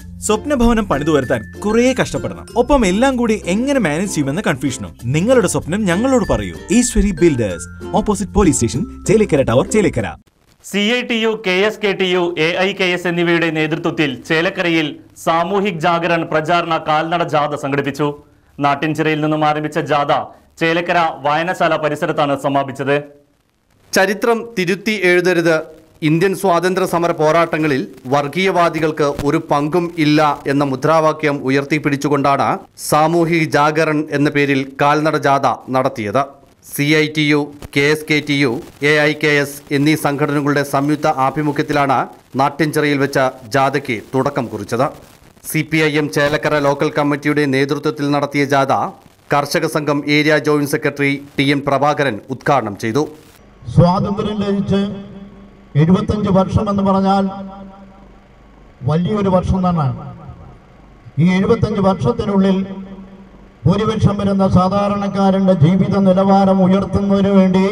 സ്വപ്നഭവനം പണിതു വരുത്താൻ കുറേ കഷ്ടപ്പെടണം ഒപ്പം എല്ലാം കൂടി എങ്ങനെ മാനേജ് ചെയ്യുമെന്ന കൺഫ്യൂഷനും നിങ്ങളുടെ സ്വപ്നം ഞങ്ങളോട് പറയൂ Eshwari builders opposite police station Chelakkara tower Chelakkara C I T U K S K T U A I K S എന്നിവയുടെ നേതൃത്വത്തിൽ ചേലക്കരയിൽ സാമൂഹിക് ജാഗരൺ പ്രചാരണ കാൽനട ജാഥ സംഘടിപ്പിച്ചു നാട്ടിൻചിറയിൽ നിന്നും ആരംഭിച്ച ജാഥ ചേലക്കര വായനശാല പരിസരത്താണ് സമാപിച്ചത് ചരിത്രം തിരുത്തി എഴുതരുത് ഇന്ത്യൻ സ്വാതന്ത്ര്യ സമര പോരാട്ടങ്ങളിൽ വർഗീയവാദികൾക്ക് ഒരു പങ്കും ഇല്ല എന്ന മുദ്രാവാക്യം ഉയർത്തിപ്പിടിച്ചുകൊണ്ടാണ് സാമൂഹിക ജാഗരൺ എന്ന പേരിൽ കാൽനട ജാഥ നടത്തിയത് C I T U K S K T U A I K S എന്നീ സംഘടനകളുടെ സംയുക്ത ആഭിമുഖ്യത്തിലാണ് നാട്ടിൻചിറയിൽ വെച്ച ജാഥയ്ക്ക് തുടക്കം കുറിച്ചത് C P I M Chelakkara local കമ്മിറ്റിയുടെ നേതൃത്വത്തിൽ നടത്തിയ ജാഥ കർഷക സംഘം area joint secretary T N Prabhakaran ഉദ്ഘാടനം ചെയ്തു സ്വാതന്ത്ര്യം ലഭിച്ച് എഴുപത്തഞ്ച് വർഷം എന്ന് പറഞ്ഞാൽ വലിയൊരു വർഷം തന്നെയാണ് ഈ എഴുപത്തഞ്ച് വർഷത്തിനുള്ളിൽ ഭൂരിപക്ഷം വരുന്ന സാധാരണക്കാരന്റെ ജീവിത നിലവാരം ഉയർത്തുന്നതിന് വേണ്ടി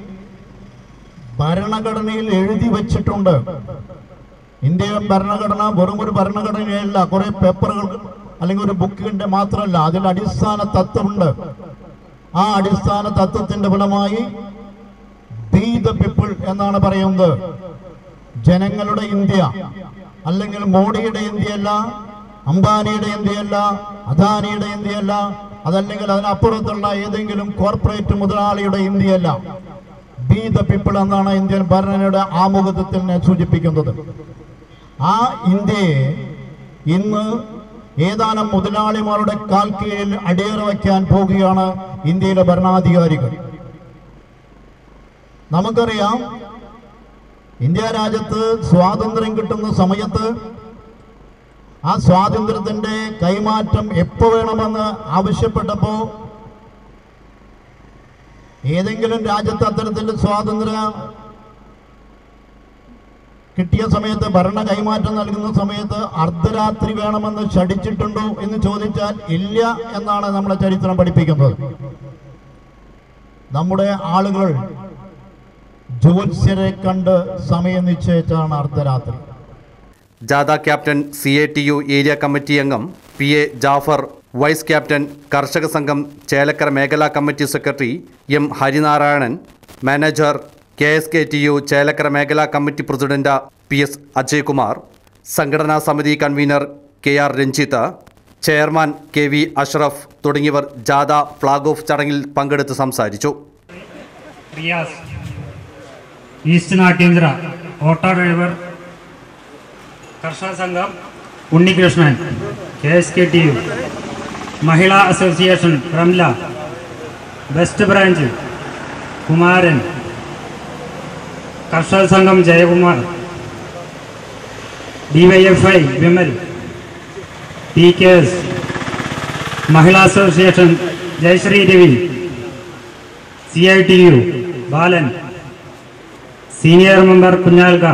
ഭരണഘടനയിൽ എഴുതി വച്ചിട്ടുണ്ട് ഇന്ത്യൻ ഭരണഘടന വെറും ഒരു ഭരണഘടനയല്ല കുറെ പേപ്പറുകൾ അല്ലെങ്കിൽ ഒരു ബുക്കിന്റെ മാത്രമല്ല അതിൽ അടിസ്ഥാന തത്വമുണ്ട് ആ അടിസ്ഥാന തത്വത്തിന്റെ ഫലമായി ബി ദ പീപ്പിൾ എന്നാണ് പറയുന്നത് ജനങ്ങളുടെ ഇന്ത്യ അല്ലെങ്കിൽ മോഡിയുടെ ഇന്ത്യയല്ല അംബാനിയുടെ ഇന്ത്യയല്ല അദാനിയുടെ ഇന്ത്യയല്ല അതല്ലെങ്കിൽ അതിനപ്പുറത്തുള്ള ഏതെങ്കിലും കോർപ്പറേറ്റ് മുതലാളിയുടെ ഇന്ത്യയല്ല ബി ദ പീപ്പിൾ എന്നാണ് ഇന്ത്യൻ ഭരണയുടെ ആമുഖത്തിൽ സൂചിപ്പിക്കുന്നത് ആ ഇന്ത്യയെ ഇന്ന് ഏതാനും മുതലാളിമാരുടെ കാൽ കീഴിൽ അടിയറ വയ്ക്കാൻ പോകുകയാണ് ഇന്ത്യയിലെ ഭരണാധികാരികൾ നമുക്കറിയാം ഇന്ത്യ രാജ്യത്ത് സ്വാതന്ത്ര്യം കിട്ടുന്ന സമയത്ത് ആ സ്വാതന്ത്ര്യത്തിന്റെ കൈമാറ്റം എപ്പോ വേണമെന്ന് ആവശ്യപ്പെട്ടപ്പോ ഏതെങ്കിലും രാജ്യത്ത് അത്തരത്തിൽ സ്വാതന്ത്ര്യ കിട്ടിയ സമയത്ത് ഭരണ കൈമാറ്റം നൽകുന്ന സമയത്ത് അർദ്ധരാത്രി വേണമെന്ന് ശടിച്ചിട്ടുണ്ടോ എന്ന് ചോദിച്ചാൽ ഇല്ല എന്നാണ് നമ്മളെ ചരിത്രം പഠിപ്പിക്കുന്നത് നമ്മുടെ ആളുകൾ ജ്യോത്സ്യരെ കണ്ട് സമയം നിശ്ചയിച്ചാണ് അർദ്ധരാത്രി ജാഥ captain C A T U area committee അംഗം P A Jafar vice captain കർഷക സംഘം ചേലക്കര മേഖലാ committee secretary M Harinarayanan manager K S K T U Chelakkara മേഖലാ committee president P S Ajaykumar സംഘടനാ സമിതി convener K R Ranjith chairman K V Ashraf തുടങ്ങിയവർ ജാഥ ഫ്ളാഗ് ഓഫ് ചടങ്ങിൽ പങ്കെടുത്ത് സംസാരിച്ചു റിയാസ് ഈസ്റ്റ് നാട്യേന്ദ്ര ഓട്ടോ ഡ്രൈവർ കർഷക സംഘം Unnikrishnan K S K T U Mahila association Ramla west branch Kumaran കർഷക സംഘം Jayakumar DYFI Vimal P K S Mahila association Jayashree Ravi C I T U Balan senior member കുഞ്ഞാൽക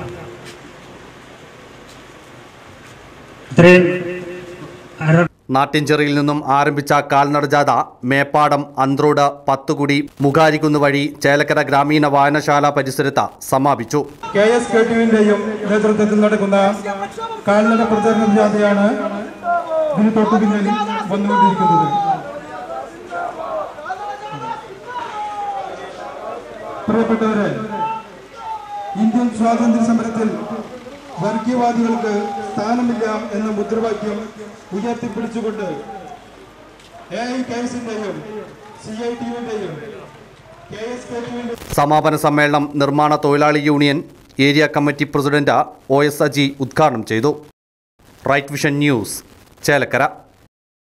ഇത്രയും അര നാട്ടിൻചെറിയിൽ നിന്നും ആരംഭിച്ച കാൽനട ജാഥ മേപ്പാടം അന്ത്രോട് പത്തുകുടി മുഖാരിക്കുന്ന് വഴി ചേലക്കര ഗ്രാമീണ വായനശാല പരിസരത്ത് സമാപിച്ചു കെ എസ് കെ ടിയുവിന്റെയും നേതൃത്വത്തിൽ നടക്കുന്ന കാൽനട പ്രചരണ ജാഥയാണ് ഇതിന് തൊട്ടു പിന്നിൽ വന്നുകൊണ്ടിരിക്കുന്നത് പ്രിയപ്പെട്ടവരെ ഇന്ത്യൻ സ്വാതന്ത്ര്യ സമരത്തിൽ വർഗീയവാദികൾക്ക് സ്ഥാനമില്ല എന്ന മുദ്രാവാക്യം ഉയർത്തിപ്പിടിച്ചുകൊണ്ട് എ ഐ കെ എസിന്റെയും സി ഐ ടിയുവിന്റെയും കെ എസ് കെ ടിയുവിന്റെയും സമാപന സമ്മേളനം നിർമ്മാണ തൊഴിലാളി union area committee president O S Aji ഉദ്ഘാടനം ചെയ്തു റൈറ്റ് വിഷൻ ന്യൂസ് ചേലക്കര